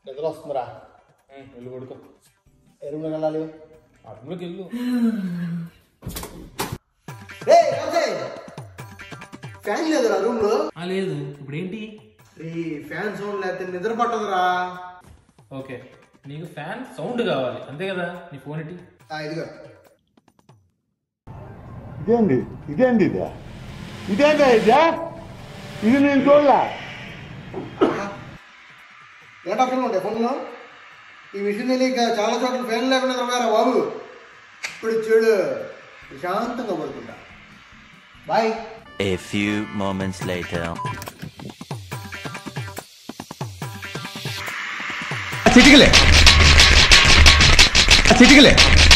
నిద్ర వస్తుందిరా వెళ్ళి కొడుకో ఏ రూమ్లోకి వెళ్ళాలి అడుగులోకి వెళ్ళు రే రాజయ్ ఫ్యాన్ లేదురా రూమ్ లో ఆ, లేదు ఇప్పుడు ఏంటి రే ఫ్యాన్ సౌండ్ లేకపోతే నిద్ర పట్టదురా ఓకే నీకు ఫ్యాన్ సౌండ్ కావాలి అంతే కదా నీ ఫోన్ ఏంటి ఆ, ఇదిగో ఇదేంది ఇదేంది ఇదే ఇదేందా ఇదే ఇది నేను చూడలే ఏంటా ఫోన్ ఉంటాయి ఫోన్లో ఈ విషయం తెలియక చాలా చోట్ల ఫ్యాన్ లేకుండా నిద్రపోయారా బాబు ఇప్పుడు చూడు ప్రశాంతంగా పడుకుంటా bye A few moments later. చిటికలే చిటికలే